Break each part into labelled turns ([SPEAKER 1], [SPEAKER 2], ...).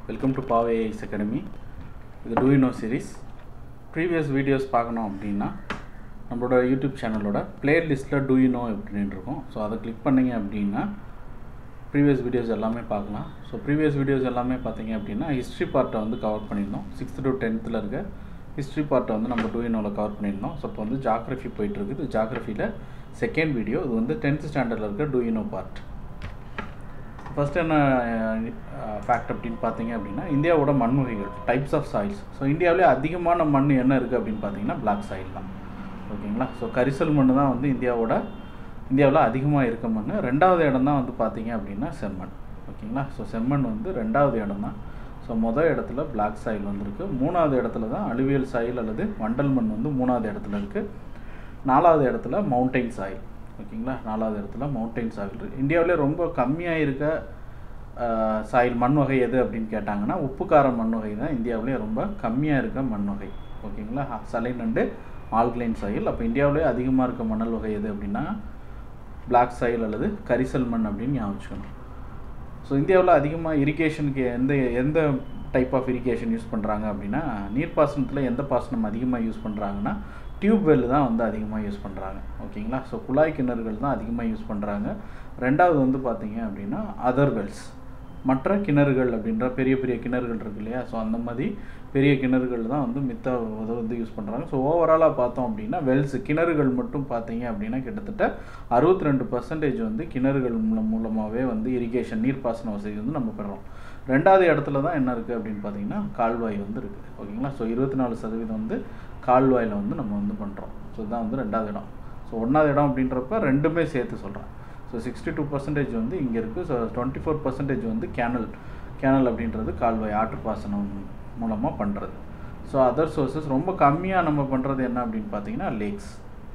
[SPEAKER 1] welcome to பாவே ஐஸ் academy இது do know series previous videos பார்க்கணும் அப்படின்னா நம்மளோட யூடியூப் சேனலோட பிளேலிஸ்ட்டில் டூ யூ நோ அப்படின்னு இருக்கும் ஸோ அதை கிளிக் பண்ணிங்க அப்படின்னா ப்ரீவியஸ் வீடியோஸ் எல்லாமே பார்க்கலாம் ஸோ ப்ரீவியஸ் வீடியோஸ் எல்லாமே பார்த்தீங்க அப்படின்னா ஹிஸ்ட்ரி பார்ட்டை வந்து கவர் பண்ணியிருந்தோம் சிக்ஸ்த்து டு டென்த்தில் இருக்க ஹிஸ்ட்ரி பார்ட்டை வந்து நம்ம டூ இனோவில் கவர் பண்ணியிருந்தோம் ஸோ இப்போ வந்து ஜாகிரஃபி போயிட்டுருக்குது ஜாகிரஃபியில் செகண்ட் வீடியோ இது வந்து டென்த் ஸ்டாண்டர்டில் இருக்க டூ இனோ பார்ட் ஃபஸ்ட் என்ன ஃபேக்ட் அப்படின்னு பார்த்தீங்க அப்படின்னா இந்தியாவோட மண் வகைகள் டைப்ஸ் ஆஃப் சாயில்ஸ் ஸோ இந்தியாவிலே அதிகமான மண் என்ன இருக்குது அப்படின்னு பார்த்தீங்கன்னா பிளாக் சாயில் தான் ஓகேங்களா ஸோ கரிசல் மண் தான் வந்து இந்தியாவோட இந்தியாவில் அதிகமாக இருக்க மண் ரெண்டாவது இடம் தான் வந்து பார்த்தீங்க அப்படின்னா செம்மண் ஓகேங்களா ஸோ செம்மண் வந்து ரெண்டாவது இடம் தான் ஸோ மொதல் இடத்துல பிளாக் சாயில் வந்திருக்கு மூணாவது இடத்துல தான் அலுவியல் சாயில் அல்லது வண்டல் மண் வந்து மூணாவது இடத்துல இருக்குது நாலாவது இடத்துல மவுண்டைன் சாயில் ஓகேங்களா நாலாவது இடத்துல மவுண்டைன் சாயில் இருக்குது இந்தியாவிலே ரொம்ப கம்மியாக இருக்க சாயில் மண் வகை எது அப்படின்னு கேட்டாங்கன்னா உப்புக்கார மண் வகை தான் இந்தியாவிலே ரொம்ப கம்மியாக இருக்க மண் வகை ஓகேங்களா சலைன் அண்டு ஆல்கலைன் சாயில் அப்போ இந்தியாவிலே அதிகமாக இருக்க மணல் வகை எது அப்படின்னா பிளாக் சாயில் அல்லது கரிசல் மண் அப்படின்னு ஞாபகம் வச்சுக்கணும் ஸோ இந்தியாவில் அதிகமாக இரிகேஷனுக்கு எந்த எந்த டைப் ஆஃப் இரிகேஷன் யூஸ் பண்ணுறாங்க அப்படின்னா நீர்ப்பாசனத்தில் எந்த பாசனம் அதிகமாக யூஸ் பண்ணுறாங்கன்னா டியூப் வெல் தான் வந்து அதிகமாக யூஸ் பண்ணுறாங்க ஓகேங்களா ஸோ குழாய் கிணறுகள் தான் அதிகமாக யூஸ் பண்ணுறாங்க ரெண்டாவது வந்து பார்த்தீங்க அப்படின்னா அதர் வெல்ஸ் மற்ற கிணறுகள் அப்படின்ற பெரிய பெரிய கிணறுகள் இருக்கு இல்லையா ஸோ அந்த மாதிரி பெரிய கிணறுகள் தான் வந்து மித்த இதை வந்து யூஸ் பண்ணுறாங்க ஸோ ஓவராலாக பார்த்தோம் அப்படின்னா வெல்ஸ் கிணறுகள் மட்டும் பார்த்தீங்க அப்படின்னா கிட்டத்தட்ட அறுபத்தி ரெண்டு பர்சன்டேஜ் வந்து கிணறுகள் மூலம் மூலமாகவே வந்து இரிகேஷன் நீர்ப்பாசன வசதி வந்து நம்ம பெறுறோம் ரெண்டாவது இடத்துல தான் என்ன இருக்குது அப்படின்னு பார்த்தீங்கன்னா கால்வாய் வந்து இருக்குது ஓகேங்களா ஸோ இருபத்தி நாலு சதவீதம் வந்து கால்வாயில் வந்து நம்ம வந்து பண்ணுறோம் ஸோ இதுதான் வந்து ரெண்டாவது இடம் ஸோ ஒன்றாவது இடம் அப்படின்றப்ப ரெண்டுமே சேர்த்து சொல்கிறேன் ஸோ சிக்ஸ்டி டூ பர்சன்டேஜ் வந்து இங்கே இருக்குது ஸோ டுவெண்ட்டி ஃபோர் பர்சன்டேஜ் வந்து கேனல் கேனல் அப்படின்றது கால்வாய் ஆற்றுப்பாசனம் மூலமாக பண்ணுறது ஸோ அதர் சோர்சஸ் ரொம்ப கம்மியாக நம்ம பண்ணுறது என்ன அப்படின்னு பார்த்தீங்கன்னா லேக்ஸ்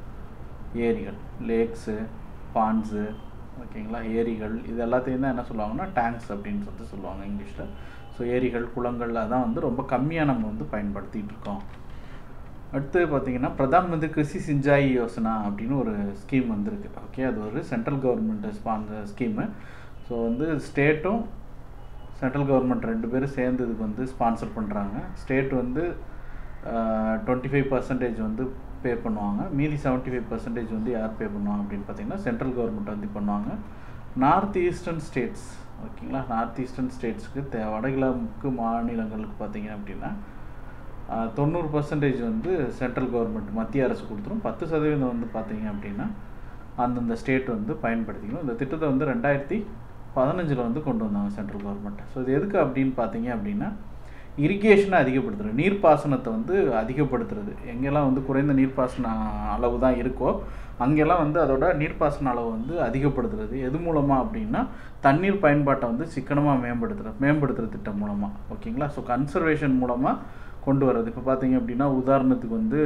[SPEAKER 1] ஏரிகள் லேக்ஸு பான்ஸு ஓகேங்களா ஏரிகள் இது எல்லாத்தையும் தான் என்ன சொல்லுவாங்கன்னா டேங்க்ஸ் அப்படின்னு சொல்லிட்டு சொல்லுவாங்க இங்கிலீஷில் ஸோ ஏரிகள் குளங்கள் அதான் வந்து ரொம்ப கம்மியாக நம்ம வந்து பயன்படுத்திகிட்டு இருக்கோம் அடுத்து பார்த்தீங்கன்னா பிரதான் மந்திரி கிருஷி சிஞ்சாய் யோசனா அப்படின்னு ஒரு ஸ்கீம் வந்திருக்கு ஓகே அது ஒரு central government sponsor scheme so வந்து ஸ்டேட்டும் சென்ட்ரல் கவர்மெண்ட் ரெண்டு பேரும் சேர்ந்து இதுக்கு வந்து ஸ்பான்சர் பண்ணுறாங்க ஸ்டேட் வந்து டுவெண்ட்டி ஃபைவ் பர்சன்டேஜ் வந்து பே பண்ணுவாங்க மீதி செவன்ட்டி ஃபைவ் பர்சன்டேஜ் வந்து யார் பே பண்ணுவாங்க அப்படின்னு பார்த்தீங்கன்னா சென்ட்ரல் கவர்மெண்ட் வந்து பண்ணுவாங்க நார்த் ஈஸ்டர்ன் ஸ்டேட்ஸ் ஓகேங்களா நார்த் ஈஸ்டர்ன் ஸ்டேட்ஸ்க்கு தே வடகிழக்கு மாநிலங்களுக்கு பார்த்தீங்க அப்படின்னா தொண்ணூறு பர்சன்டேஜ் வந்து சென்ட்ரல் கவர்மெண்ட் மத்திய அரசு கொடுத்துரும் பத்து சதவீதம் வந்து பார்த்தீங்க அப்படின்னா அந்தந்த ஸ்டேட் வந்து பயன்படுத்திக்கணும் இந்த திட்டத்தை வந்து ரெண்டாயிரத்தி பதினஞ்சில் வந்து கொண்டு வந்தாங்க சென்ட்ரல் கவர்மெண்ட் ஸோ இது எதுக்கு அப்படின்னு பார்த்தீங்க அப்படின்னா இரிகேஷனை அதிகப்படுத்துறது நீர்ப்பாசனத்தை வந்து அதிகப்படுத்துறது எங்கெல்லாம் வந்து குறைந்த நீர்ப்பாசன அளவு தான் இருக்கோ அங்கெல்லாம் வந்து அதோட நீர்ப்பாசன அளவு வந்து அதிகப்படுத்துறது எது மூலமாக அப்படின்னா தண்ணீர் பயன்பாட்டை வந்து சிக்கனமாக மேம்படுத்துகிற மேம்படுத்துகிற திட்டம் மூலமாக ஓகேங்களா ஸோ கன்சர்வேஷன் மூலமாக கொண்டு வர்றது இப்போ பார்த்தீங்க அப்படின்னா உதாரணத்துக்கு வந்து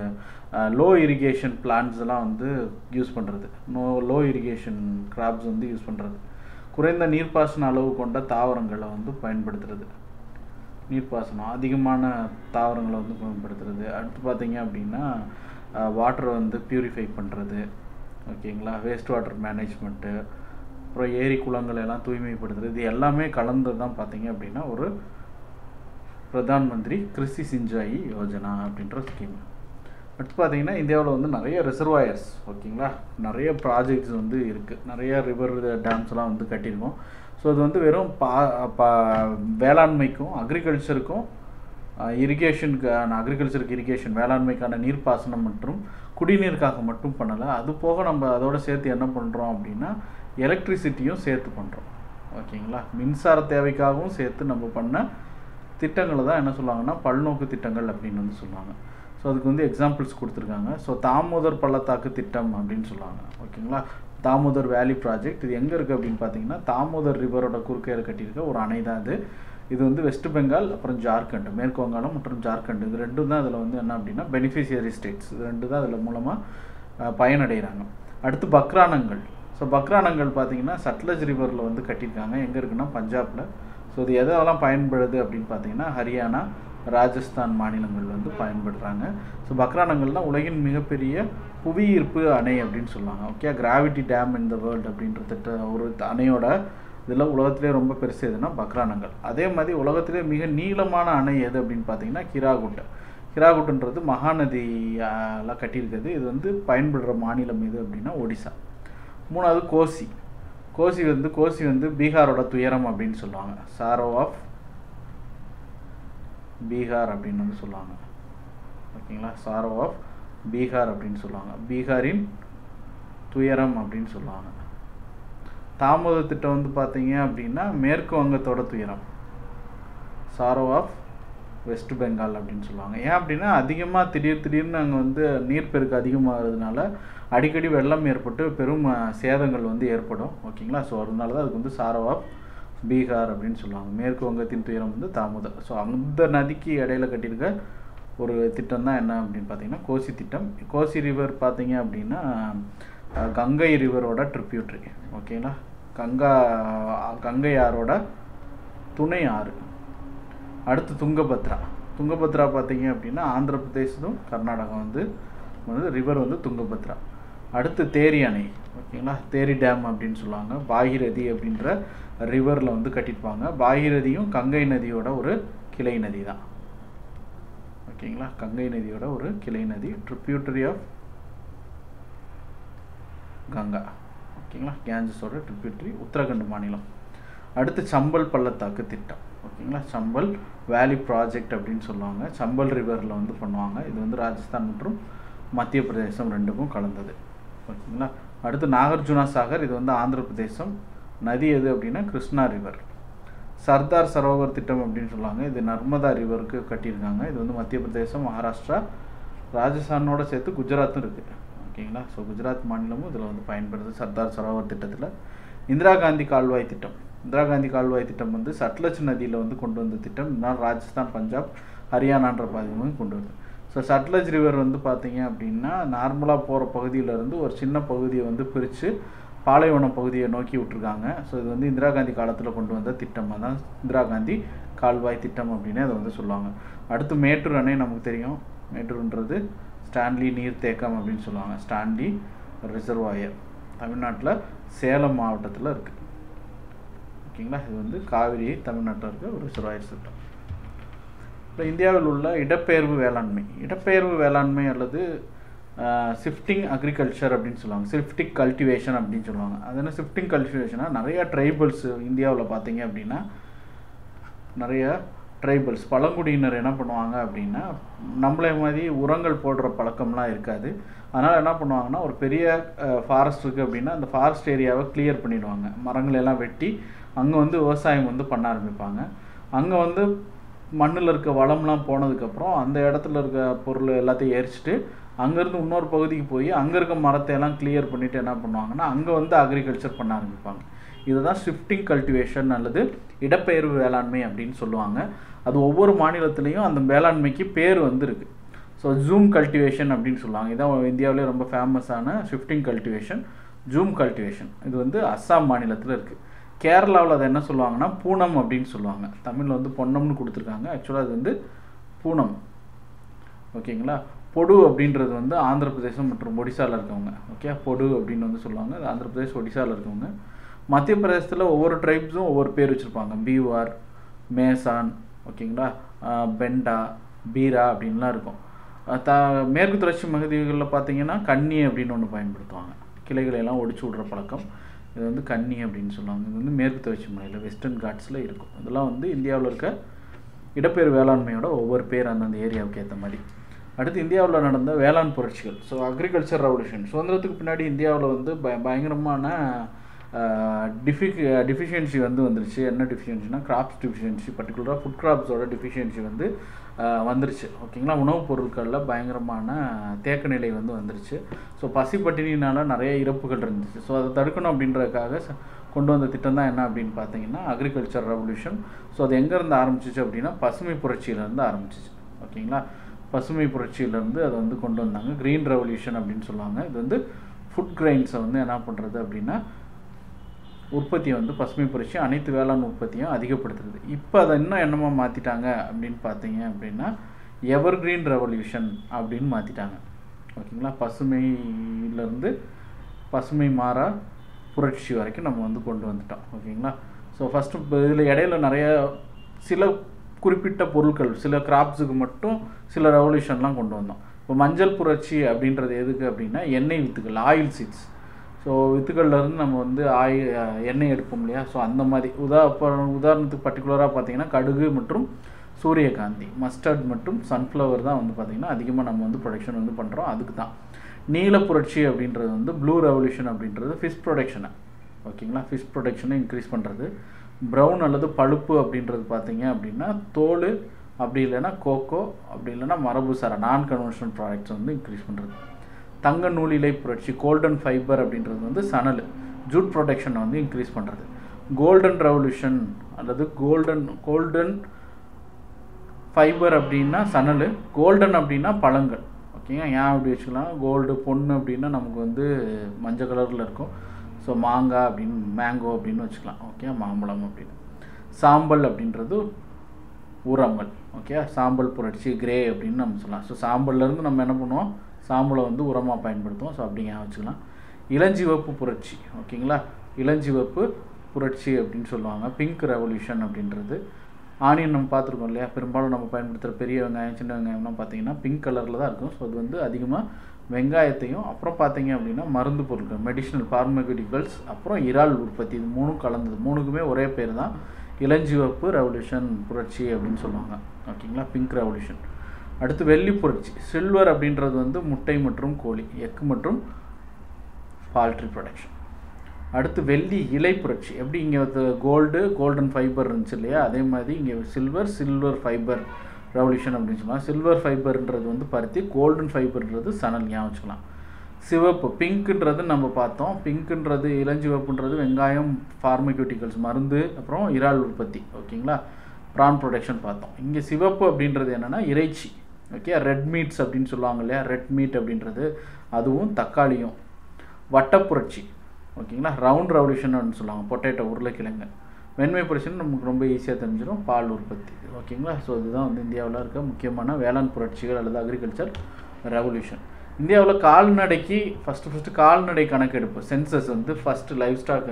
[SPEAKER 1] லோ இரிகேஷன் பிளான்ஸ் எல்லாம் வந்து யூஸ் பண்ணுறது நோ லோ இரிகேஷன் கிராப்ஸ் வந்து யூஸ் பண்ணுறது குறைந்த நீர்ப்பாசன அளவு கொண்ட தாவரங்களை வந்து பயன்படுத்துறது நீர்ப்பாசனம் அதிகமான தாவரங்களை வந்து பயன்படுத்துறது அடுத்து பார்த்தீங்க அப்படின்னா வாட்டரை வந்து ப்யூரிஃபை பண்ணுறது ஓகேங்களா வேஸ்ட் வாட்டர் மேனேஜ்மெண்ட்டு அப்புறம் ஏரி குளங்களை எல்லாம் தூய்மைப்படுத்துறது இது எல்லாமே கலந்தது தான் பார்த்தீங்க அப்படின்னா ஒரு பிரதான் மந்திரி கிருஷி சிஞ்சாயி யோஜனா அப்படின்ற ஸ்கீம் அடுத்து பார்த்தீங்கன்னா இந்தியாவில் வந்து நிறைய ரிசர்வாயர்ஸ் ஓகேங்களா நிறைய ப்ராஜெக்ட்ஸ் வந்து இருக்குது நிறைய ரிவர் டேம்ஸ்லாம் வந்து கட்டியிருக்கோம் ஸோ அது வந்து வெறும் பா பா வேளாண்மைக்கும் அக்ரிகல்ச்சருக்கும் இரிகேஷனுக்கு அக்ரிகல்ச்சருக்கு இரிகேஷன் வேளாண்மைக்கான நீர்ப்பாசனம் மற்றும் குடிநீருக்காக மட்டும் பண்ணலை அது போக நம்ம அதோட சேர்த்து என்ன பண்ணுறோம் அப்படின்னா எலக்ட்ரிசிட்டியும் சேர்த்து பண்ணுறோம் ஓகேங்களா மின்சார தேவைக்காகவும் சேர்த்து நம்ம பண்ண திட்டங்களை தான் என்ன சொல்லுவாங்கன்னா பல்நோக்கு திட்டங்கள் அப்படின்னு வந்து சொல்லுவாங்க ஸோ அதுக்கு வந்து எக்ஸாம்பிள்ஸ் கொடுத்துருக்காங்க ஸோ தாமோதர் பள்ளத்தாக்கு திட்டம் அப்படின்னு சொல்லுவாங்க ஓகேங்களா தாமோதர் வேலி ப்ராஜெக்ட் இது எங்கே இருக்குது அப்படின்னு பார்த்தீங்கன்னா தாமோதர் ரிவரோட குறுக்கையில் கட்டியிருக்க ஒரு அணை தான் இது இது வந்து வெஸ்ட் பெங்கால் அப்புறம் ஜார்க்கண்ட் மேற்கு வங்காளம் மற்றும் ஜார்க்கண்ட் இது ரெண்டும் தான் அதில் வந்து என்ன அப்படின்னா பெனிஃபிஷியரி ஸ்டேட்ஸ் இது ரெண்டு தான் அதில் மூலமாக பயனடைகிறாங்க அடுத்து பக்ரானங்கள் ஸோ பக்ரானங்கள் பார்த்தீங்கன்னா சட்லஜ் ரிவரில் வந்து கட்டியிருக்காங்க எங்கே இருக்குன்னா பஞ்சாபில் ஸோ இது எதெல்லாம் பயன்படுது அப்படின்னு பார்த்தீங்கன்னா ஹரியானா ராஜஸ்தான் மாநிலங்கள் வந்து பயன்படுறாங்க ஸோ பக்ரானங்கள் தான் உலகின் மிகப்பெரிய புவியீர்ப்பு அணை அப்படின்னு சொல்லுவாங்க okay gravity dam in the world அப்படின்ற திட்ட ஒரு அணையோட இதில் உலகத்திலே ரொம்ப பெருசு எதுனா பக்ரானங்கள் அதே மாதிரி உலகத்திலே மிக நீளமான அணை எது அப்படின்னு பார்த்தீங்கன்னா கிராகுட்டை கிராகுட்டுன்றது மகாநதியால் கட்டியிருக்கிறது இது வந்து பயன்படுற மாநிலம் எது அப்படின்னா ஒடிசா மூணாவது கோசி கோசி வந்து கோசி வந்து பீகாரோட துயரம் அப்படின்னு சொல்லுவாங்க சாரோ ஆஃப் பீகார் அப்படின்னு வந்து சொல்லுவாங்க ஓகேங்களா சாரோ ஆஃப் பீகார் அப்படின்னு சொல்லுவாங்க பீகாரின் துயரம் அப்படின்னு சொல்லுவாங்க தாமத திட்டம் வந்து பார்த்தீங்க அப்படின்னா மேற்கு வங்கத்தோட துயரம் சாரோ ஆஃப் வெஸ்ட் பெங்கால் அப்படின்னு சொல்லுவாங்க ஏன் அப்படின்னா அதிகமாக திடீர் திடீர்னு அங்கே வந்து நீர்ப்பெருக்கு அதிகமாகிறதுனால அடிக்கடி வெள்ளம் ஏற்பட்டு பெரும் அஹ், சேதங்கள் வந்து ஏற்படும் ஓகேங்களா ஸோ அதனால தான் அதுக்கு வந்து சாரோ ஆஃப் பீகார் அப்படின்னு சொல்லுவாங்க மேற்கு வங்கத்தின் துயரம் வந்து தாமதம் ஸோ அந்த நதிக்கு இடையில கட்டியிருக்க ஒரு திட்டம் தான் என்ன அப்படின்னு பார்த்தீங்கன்னா கோசி திட்டம் கோசி ரிவர் பார்த்தீங்க அப்படின்னா அஹ், கங்கை ரிவரோட ட்ரிபியூட்ரி ஓகேங்களா கங்கா கங்கை ஆறோட துணை ஆறு அடுத்து துங்கபத்ரா துங்கபத்ரா பார்த்தீங்க அப்படின்னா ஆந்திர பிரதேசத்தும் கர்நாடகம் வந்து வந்து ரிவர் வந்து துங்கபத்ரா அடுத்து தேரி அணை ஓகேங்களா தேரி டேம் அப்படின்னு சொல்லுவாங்க பாகிரதி அப்படின்ற ரிவரில் வந்து கட்டியிருப்பாங்க பாகிரதியும் கங்கை நதியோட ஒரு கிளை நதி தான் ஓகேங்களா கங்கை நதியோட ஒரு கிளை நதி ட்ரிபியூட்டரி ஆஃப் கங்கா ஓகேங்களா கேஞ்சஸோட ட்ரிபியூட்டரி உத்தரகண்ட் மாநிலம் அடுத்து சம்பல் பள்ளத்தாக்கு திட்டம் ஓகேங்களா சம்பல் வேலி ப்ராஜெக்ட் அப்படின்னு சொல்லுவாங்க சம்பல் ரிவரில் வந்து பண்ணுவாங்க இது வந்து ராஜஸ்தான் மற்றும் மத்திய பிரதேசம் ரெண்டுக்கும் கலந்தது ஓகேங்களா அடுத்து நாகார்ஜுனா சாகர் இது வந்து ஆந்திர பிரதேசம் நதி எது அப்படின்னா கிருஷ்ணா ரிவர் சர்தார் சரோவர் திட்டம் அப்படின்னு சொல்லுவாங்க இது நர்மதா ரிவருக்கு கட்டியிருக்காங்க இது வந்து மத்திய பிரதேசம் மகாராஷ்டிரா ராஜஸ்தானோட சேர்த்து குஜராத்தும் இருக்குது ஓகேங்களா ஸோ குஜராத் மாநிலமும் இதில் வந்து பயன்படுது சர்தார் சரோவர் திட்டத்தில் இந்திரா காந்தி கால்வாய் திட்டம் இந்திரா காந்தி கால்வாய் திட்டம் வந்து சட்லஜ் நதியில் வந்து கொண்டு வந்த திட்டம் இதனால் ராஜஸ்தான் பஞ்சாப் ஹரியானான்ற பகுதியும் கொண்டு வருது ஸோ சட்லஜ் ரிவர் வந்து பார்த்தீங்க அப்படின்னா நார்மலாக போகிற பகுதியிலேருந்து ஒரு சின்ன பகுதியை வந்து பிரித்து பாலைவன பகுதியை நோக்கி விட்டுருக்காங்க ஸோ இது வந்து இந்திரா காந்தி காலத்தில் கொண்டு வந்த திட்டமாக தான் இந்திரா காந்தி கால்வாய் திட்டம் அப்படின்னு அதை வந்து சொல்லுவாங்க அடுத்து மேட்டூர் அணை நமக்கு தெரியும் மேட்டூர்ன்றது ஸ்டான்லி நீர்த்தேக்கம் அப்படின்னு சொல்லுவாங்க ஸ்டான்லி ரிசர்வாயர் தமிழ்நாட்டில் சேலம் மாவட்டத்தில் இருக்குது ஓகேங்களா இது வந்து காவிரி தமிழ்நாட்டில் இருக்க ஒரு ரிசர்வாயர் திட்டம் இப்போ இந்தியாவில் உள்ள இடப்பெயர்வு வேளாண்மை இடப்பெயர்வு வேளாண்மை அல்லது ஷிஃப்டிங் அக்ரிகல்ச்சர் அப்படின்னு சொல்லுவாங்க ஷிஃப்டிங் கல்டிவேஷன் அப்படின்னு சொல்லுவாங்க அது என்ன ஷிஃப்டிங் கல்டிவேஷனாக நிறைய ட்ரைபல்ஸ் இந்தியாவில் பார்த்தீங்க அப்படின்னா நிறைய ட்ரைபல்ஸ் பழங்குடியினர் என்ன பண்ணுவாங்க அப்படின்னா நம்மளே மாதிரி உரங்கள் போடுற பழக்கம்லாம் இருக்காது அதனால் என்ன பண்ணுவாங்கன்னா ஒரு பெரிய ஃபாரஸ்ட் இருக்குது அப்படின்னா அந்த ஃபாரஸ்ட் ஏரியாவை கிளியர் பண்ணிடுவாங்க மரங்களை எல்லாம் வெட்டி அங்கே வந்து விவசாயம் வந்து பண்ண ஆரம்பிப்பாங்க அங்கே வந்து மண்ணில் இருக்க வளம்லாம் போனதுக்கப்புறம் அந்த இடத்துல இருக்க பொருள் எல்லாத்தையும் எரிச்சிட்டு அங்கேருந்து இன்னொரு பகுதிக்கு போய் அங்கே இருக்க மரத்தை எல்லாம் கிளியர் பண்ணிவிட்டு என்ன பண்ணுவாங்கன்னா அங்கே வந்து அக்ரிகல்ச்சர் பண்ண ஆரம்பிப்பாங்க இதுதான் ஷிஃப்டிங் கல்டிவேஷன் அல்லது இடப்பெயர்வு வேளாண்மை அப்படின்னு சொல்லுவாங்க அது ஒவ்வொரு மாநிலத்திலையும் அந்த வேளாண்மைக்கு பேர் வந்து இருக்கு ஸோ ஜூம் கல்டிவேஷன் அப்படின்னு சொல்லுவாங்க இதான் இந்தியாவிலே ரொம்ப ஃபேமஸான ஷிஃப்டிங் கல்டிவேஷன் ஜூம் கல்டிவேஷன் இது வந்து அஸ்ஸாம் மாநிலத்தில் இருக்குது கேரளாவில் அதை என்ன சொல்லுவாங்கன்னா பூனம் அப்படின்னு சொல்லுவாங்க தமிழில் வந்து பொன்னம்னு கொடுத்துருக்காங்க ஆக்சுவலாக அது வந்து பூனம் ஓகேங்களா பொடு அப்படின்றது வந்து ஆந்திர பிரதேசம் மற்றும் ஒடிசாவில் இருக்கவங்க ஓகே பொடு அப்படின்னு வந்து சொல்லுவாங்க அது ஆந்திர பிரதேஷ் ஒடிசாவில் இருக்கவங்க மத்திய பிரதேசத்தில் ஒவ்வொரு ட்ரைப்ஸும் ஒவ்வொரு பேர் வச்சுருப்பாங்க பீவார் மேசான் ஓகேங்களா ஆஹ் பெண்டா பீரா அப்படின்லாம் இருக்கும் ஆஹ் த மேற்கு தொடர்ச்சி பகுதிகளில் பார்த்தீங்கன்னா கன்னி அப்படின்னு ஒன்று பயன்படுத்துவாங்க கிளைகளை எல்லாம் ஒடிச்சு விட்ற பழக்கம் இது வந்து கன்னி அப்படின்னு சொல்லுவாங்க இது வந்து மேற்கு தொடர்ச்சி மலையில் வெஸ்டர்ன் காட்ஸில் இருக்கும் இதெல்லாம் வந்து இந்தியாவில் இருக்க இடப்பெயர் வேளாண்மையோட ஒவ்வொரு பேர் அந்தந்த ஏரியாவுக்கு ஏற்ற மாதிரி அடுத்து இந்தியாவில் நடந்த வேளாண் புரட்சிகள் ஸோ அக்ரிகல்ச்சர் ரெவல்யூஷன் சுதந்திரத்துக்கு பின்னாடி இந்தியாவில் வந்து பய பயங்கரமான டிஃபி டிஃபிஷியன்சி வந்து வந்துருச்சு என்ன டிஃபிஷியன்சினா கிராப்ஸ் டிஃபிஷியன்சி பர்டிகுலராக ஃபுட் கிராப்ஸோட டிஃபிஷியன்சி வந்து ஆஹ் வந்துருச்சு ஓகேங்களா உணவுப் பொருட்களில் பயங்கரமான தேக்க நிலை வந்து வந்துருச்சு ஸோ பசி பட்டினினால நிறைய இறப்புகள் இருந்துச்சு ஸோ அதை தடுக்கணும் அப்படின்றதுக்காக ச- கொண்டு வந்த திட்டம் தான் என்ன அப்படின்னு பார்த்தீங்கன்னா அக்ரிகல்ச்சர் ரெவல்யூஷன் ஸோ அது எங்கேருந்து ஆரம்பிச்சிச்சு அப்படின்னா பசுமை புரட்சியிலேருந்து ஆரம்பிச்சிச்சு ஓகேங்களா பசுமை புரட்சியிலேருந்து அதை வந்து கொண்டு வந்தாங்க க்ரீன் ரெவல்யூஷன் அப்படின்னு சொல்லுவாங்க இது வந்து ஃபுட் கிரைன்ஸை வந்து என்ன பண்ணுறது அப்படின்னா உற்பத்தியை வந்து பசுமை புரட்சி அனைத்து வேளாண் உற்பத்தியும் அதிகப்படுத்துறது இப்போ அதை இன்னும் என்னமா மாற்றிட்டாங்க அப்படின்னு பார்த்தீங்க அப்படின்னா எவர் கிரீன் ரெவல்யூஷன் அப்படின்னு மாற்றிட்டாங்க ஓகேங்களா பசுமையிலேருந்து பசுமை மாறா புரட்சி வரைக்கும் நம்ம வந்து கொண்டு வந்துட்டோம் ஓகேங்களா ஸோ ஃபஸ்ட்டு இப்போ இதில் இடையில நிறைய சில குறிப்பிட்ட பொருட்கள் சில கிராப்ஸுக்கு மட்டும் சில ரெவல்யூஷன்லாம் கொண்டு வந்தோம் இப்போ மஞ்சள் புரட்சி அப்படின்றது எதுக்கு அப்படின்னா எண்ணெய் வித்துக்கள் ஆயில் சீட்ஸ் ஸோ வித்துக்கள்லேருந்து நம்ம வந்து ஆய் எண்ணெய் எடுப்போம் இல்லையா ஸோ அந்த மாதிரி உதா இப்போ உதாரணத்துக்கு பர்டிகுலராக பார்த்தீங்கன்னா கடுகு மற்றும் சூரியகாந்தி மஸ்டர்ட் மற்றும் சன்ஃப்ளவர் தான் வந்து பார்த்திங்கன்னா அதிகமாக நம்ம வந்து ப்ரொடக்ஷன் வந்து பண்ணுறோம் அதுக்கு தான் நீல புரட்சி அப்படின்றது வந்து ப்ளூ ரெவல்யூஷன் அப்படின்றது ஃபிஷ் ப்ரொடக்ஷனை ஓகேங்களா ஃபிஷ் ப்ரொடக்ஷனை இன்க்ரீஸ் பண்ணுறது ப்ரௌன் அல்லது பழுப்பு அப்படின்றது பார்த்தீங்க அப்படின்னா தோல் அப்படி இல்லைன்னா கோகோ அப்படி இல்லைன்னா மரபு சார நான் கன்வென்ஷனல் ப்ராடக்ட்ஸ் வந்து இன்க்ரீஸ் பண்ணுறது தங்க நூலிலை புரட்சி கோல்டன் ஃபைபர் அப்படின்றது வந்து சணல் ஜூட் ப்ரொடக்ஷனை வந்து இன்க்ரீஸ் பண்ணுறது கோல்டன் ரெவல்யூஷன் அல்லது கோல்டன் கோல்டன் ஃபைபர் அப்படின்னா சணல் கோல்டன் அப்படின்னா பழங்கள் ஓகேங்க ஏன் அப்படி வச்சுக்கலாம் கோல்டு பொண்ணு அப்படின்னா நமக்கு வந்து மஞ்சள் கலரில் இருக்கும் ஸோ மாங்காய் அப்படின்னு மேங்கோ அப்படின்னு வச்சுக்கலாம் ஓகே மாம்பழம் அப்படின்னு சாம்பல் அப்படின்றது உரங்கள் ஓகே சாம்பல் புரட்சி கிரே அப்படின்னு நம்ம சொல்லலாம் ஸோ சாம்பல்லேருந்து நம்ம என்ன பண்ணுவோம் சாம்பலை வந்து உரமாக பயன்படுத்துவோம் ஸோ அப்படிங்க வச்சுக்கலாம் இளஞ்சிவப்பு புரட்சி ஓகேங்களா இளஞ்சிவப்பு புரட்சி அப்படின்னு சொல்லுவாங்க பிங்க் ரெவல்யூஷன் அப்படின்றது ஆனியன் நம்ம பார்த்துருக்கோம் இல்லையா பெரும்பாலும் நம்ம பயன்படுத்துகிற பெரிய வெங்காயம் சின்ன வெங்காயம்லாம் பார்த்தீங்கன்னா பிங்க் கலரில் தான் இருக்கும் ஸோ அது வந்து அதிகமாக வெங்காயத்தையும் அப்புறம் பார்த்தீங்க அப்படின்னா மருந்து பொருட்கள் மெடிஷனல் ஃபார்மகுட்டிகல்ஸ் அப்புறம் இறால் உற்பத்தி இது மூணும் கலந்தது மூணுக்குமே ஒரே பேர் தான் இளஞ்சிவப்பு ரெவல்யூஷன் புரட்சி அப்படின்னு சொல்லுவாங்க ஓகேங்களா பிங்க் ரெவல்யூஷன் அடுத்து வெள்ளி புரட்சி சில்வர் அப்படின்றது வந்து முட்டை மற்றும் கோழி எக்கு மற்றும் பால்ட்ரி ப்ரொடக்ஷன் அடுத்து வெள்ளி இலை புரட்சி எப்படி இங்கே வந்து கோல்டு கோல்டன் ஃபைபர் இருந்துச்சு இல்லையா அதே மாதிரி இங்கே சில்வர் சில்வர் ஃபைபர் ரெவல்யூஷன் அப்படின்னு சொல்லலாம் சில்வர் ஃபைபர்ன்றது வந்து பருத்தி கோல்டன் ஃபைபர்ன்றது சணல் ஞாபகம் வச்சுக்கலாம் சிவப்பு பிங்க்குன்றது நம்ம பார்த்தோம் பிங்க்குன்றது இளஞ்சிவப்புன்றது வெங்காயம் ஃபார்மக்யூட்டிக்கல்ஸ் மருந்து அப்புறம் இறால் உற்பத்தி ஓகேங்களா ப்ரான் ப்ரொடக்ஷன் பார்த்தோம் இங்கே சிவப்பு அப்படின்றது என்னென்னா இறைச்சி ஓகே ரெட் மீட்ஸ் அப்படின்னு சொல்லுவாங்க இல்லையா ரெட் மீட் அப்படின்றது அதுவும் தக்காளியும் வட்டப்புரட்சி ஓகேங்களா ரவுண்ட் ரெவல்யூஷன் சொல்லுவாங்க பொட்டேட்டோ உருளைக்கிழங்கு வெண்மை புரட்சின்னு நமக்கு ரொம்ப ஈஸியாக தெரிஞ்சிடும் பால் உற்பத்தி ஓகேங்களா ஸோ இதுதான் வந்து இந்தியாவில் இருக்க முக்கியமான வேளாண் புரட்சிகள் அல்லது அக்ரிகல்ச்சர் ரெவல்யூஷன் இந்தியாவில் கால்நடைக்கு ஃபஸ்ட்டு ஃபஸ்ட்டு கால்நடை கணக்கெடுப்பு சென்சஸ் வந்து first livestock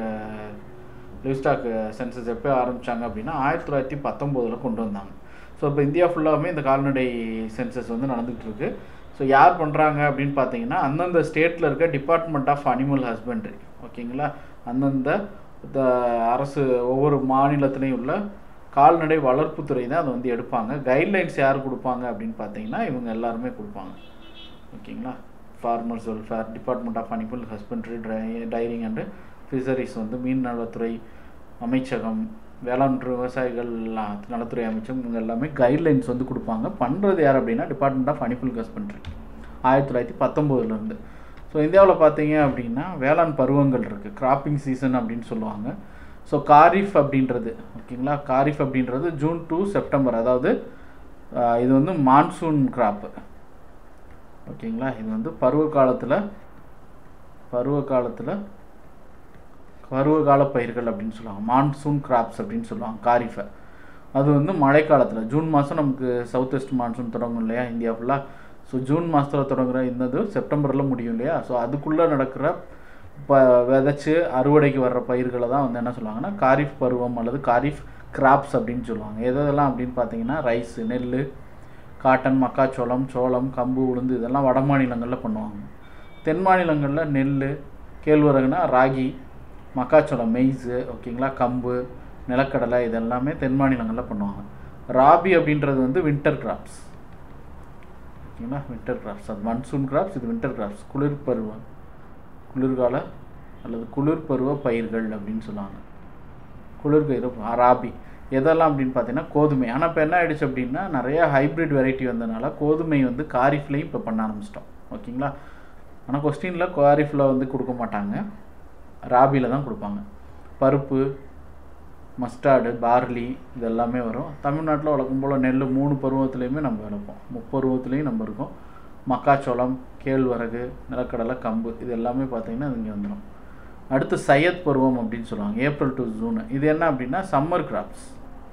[SPEAKER 1] livestock census எப்போ ஆரம்பித்தாங்க அப்படின்னா ஆயிரத்தி தொள்ளாயிரத்தி பத்தொம்போதில் கொண்டு வந்தாங்க ஸோ இப்போ இந்தியா ஃபுல்லாகவே இந்த கால்நடை சென்சஸ் வந்து நடந்துகிட்டு இருக்கு ஸோ யார் பண்ணுறாங்க அப்படின்னு பார்த்தீங்கன்னா அந்தந்த ஸ்டேட்டில் இருக்க டிபார்ட்மெண்ட் ஆஃப் அனிமல் ஹஸ்பண்ட்ரி ஓகேங்களா அந்தந்த த அரசு ஒவ்வொரு மாநிலத்திலையும் உள்ள கால்நடை வளர்ப்புத்துறை தான் அதை வந்து எடுப்பாங்க கைட்லைன்ஸ் யார் கொடுப்பாங்க அப்படின்னு பார்த்தீங்கன்னா இவங்க எல்லாருமே கொடுப்பாங்க ஓகேங்களா farmers welfare department of animal husbandry ட்ரை டைரிங் அண்டு ஃபிஷரிஸ் வந்து மீன் நலத்துறை அமைச்சகம் வேளாண் விவசாயிகள் நலத்துறை அமைச்சகம் இவங்க எல்லாமே கைட்லைன்ஸ் வந்து கொடுப்பாங்க பண்ணுறது யார் அப்படின்னா டிபார்ட்மெண்ட் ஆஃப் அனிமல் ஹஸ்பண்ட்ரி ஆயிரத்தி தொள்ளாயிரத்தி பத்தொம்போதுலேருந்து ஸோ இந்தியாவில் பார்த்தீங்க அப்படின்னா வேளாண் பருவங்கள் இருக்குது கிராப்பிங் சீசன் அப்படின்னு சொல்லுவாங்க ஸோ காரிஃப் அப்படின்றது ஓகேங்களா காரிஃப் அப்படின்றது ஜூன் டு செப்டம்பர் அதாவது இது வந்து மான்சூன் கிராப்பு ஓகேங்களா இது வந்து பருவ காலத்தில் பருவ காலத்தில் பருவகால பயிர்கள் அப்படின்னு சொல்லுவாங்க மான்சூன் கிராப்ஸ் அப்படின்னு சொல்லுவாங்க காரிஃபை அது வந்து மழைக்காலத்தில் ஜூன் மாதம் நமக்கு சவுத் வெஸ்ட் மான்சூன் தொடங்கும் இல்லையா இந்தியா ஃபுல்லாக ஸோ ஜூன் மாதத்தில் தொடங்குற இந்த செப்டம்பரில் முடியும் இல்லையா ஸோ அதுக்குள்ளே நடக்கிற ப விதைச்சி அறுவடைக்கு வர்ற பயிர்களை தான் வந்து என்ன சொல்லுவாங்கன்னா காரிஃப் பருவம் அல்லது காரிஃப் கிராப்ஸ் அப்படின்னு சொல்லுவாங்க எதெல்லாம் அப்படின்னு பார்த்தீங்கன்னா ரைஸு நெல் காட்டன் மக்காச்சோளம் சோளம் கம்பு உளுந்து இதெல்லாம் வட மாநிலங்களில் பண்ணுவாங்க தென் மாநிலங்களில் நெல் கேழ்வரகுனா ராகி மக்காச்சோளம் மெய்ஸு ஓகேங்களா கம்பு நிலக்கடலை இதெல்லாமே தென் மாநிலங்களில் பண்ணுவாங்க ராபி அப்படின்றது வந்து வின்டர் கிராப்ஸ் ஓகேங்களா வின்டர் கிராப்ஸ் அது மன்சூன் கிராப்ஸ் இது வின்டர் கிராப்ஸ் குளிர் பருவம் குளிர்கால அல்லது குளிர் பருவ பயிர்கள் அப்படின்னு சொல்லுவாங்க குளிர் பயிர் ராபி எதெல்லாம் அப்படின்னு பார்த்தீங்கன்னா கோதுமை ஆனால் இப்போ என்ன ஆயிடுச்சு அப்படின்னா நிறைய ஹைப்ரிட் வெரைட்டி வந்ததுனால கோதுமை வந்து காரிஃப்லேயும் இப்போ பண்ண ஆரம்பிச்சிட்டோம் ஓகேங்களா ஆனால் கொஸ்டினில் காரிஃபில் வந்து கொடுக்க மாட்டாங்க ராபியில் தான் கொடுப்பாங்க பருப்பு மஸ்டார்டு பார்லி இது எல்லாமே வரும் தமிழ்நாட்டில் வழக்கம் போல் நெல் மூணு பருவத்துலேயுமே நம்ம விளப்போம் முப்பருவத்துலேயும் நம்ம இருக்கோம் மக்காச்சோளம் கேழ்வரகு நிலக்கடலை கம்பு இது எல்லாமே பார்த்திங்கன்னா இங்கே வந்துடும் அடுத்து சையத் பருவம் அப்படின்னு சொல்லுவாங்க ஏப்ரல் டு ஜூன் இது என்ன அப்படின்னா சம்மர் கிராப்ஸ்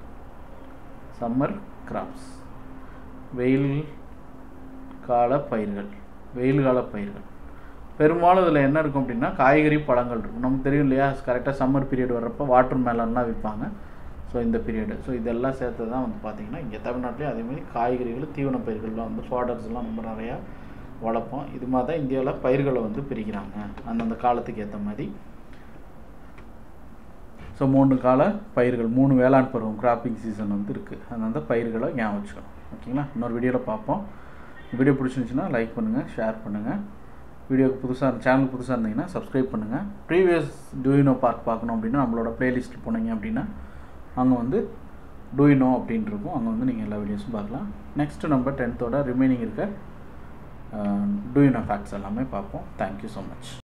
[SPEAKER 1] சம்மர் கிராப்ஸ் வெயில் கால பயிர்கள் வெயில் கால பயிர்கள் பெரும்பாலும் இதில் என்ன இருக்கும் அப்படின்னா காய்கறி பழங்கள் இருக்கும் நமக்கு தெரியும் இல்லையா கரெக்டாக சம்மர் பீரியட் வர்றப்போ வாட்டர் மேலன்லாம் விற்பாங்க ஸோ இந்த பீரியடு ஸோ இதெல்லாம் சேர்த்து தான் வந்து பார்த்திங்கன்னா இங்கே தமிழ்நாட்டிலேயும் அதேமாதிரி காய்கறிகள் தீவன பயிர்கள்லாம் வந்து ஃபாடர்ஸ்லாம் ரொம்ப நிறையா வளர்ப்போம் இது மாதிரி தான் இந்தியாவில் பயிர்களை வந்து பிரிக்கிறாங்க அந்தந்த காலத்துக்கு ஏற்ற மாதிரி ஸோ மூணு கால பயிர்கள் மூணு வேளாண் பருவம் கிராப்பிங் சீசன் வந்து இருக்குது அந்தந்த பயிர்களை ஞாபகம் வச்சுக்கணும் ஓகேங்களா இன்னொரு வீடியோவில் பார்ப்போம் வீடியோ பிடிச்சிருந்துச்சுன்னா லைக் பண்ணுங்கள் ஷேர் பண்ணுங்கள் வீடியோக்கு புதுசாக சேனல் புதுசாக இருந்தீங்கன்னா சப்ஸ்கிரைப் பண்ணுங்கள் ப்ரீவியஸ் டூயினோ பார்க் பார்க்கணும் அப்படின்னா நம்மளோட ப்ளேலிஸ்ட் போனீங்க அப்படின்னா அங்கே வந்து டூயினோ அப்படின்ட்டு இருக்கும் அங்கே வந்து நீங்கள் எல்லா வீடியோஸும் பார்க்கலாம் நெக்ஸ்ட்டு நம்ம டென்த்தோட ரிமைனிங் இருக்க டூயினோ ஃபேக்ட்ஸ் எல்லாமே பார்ப்போம் தேங்க்யூ ஸோ மச்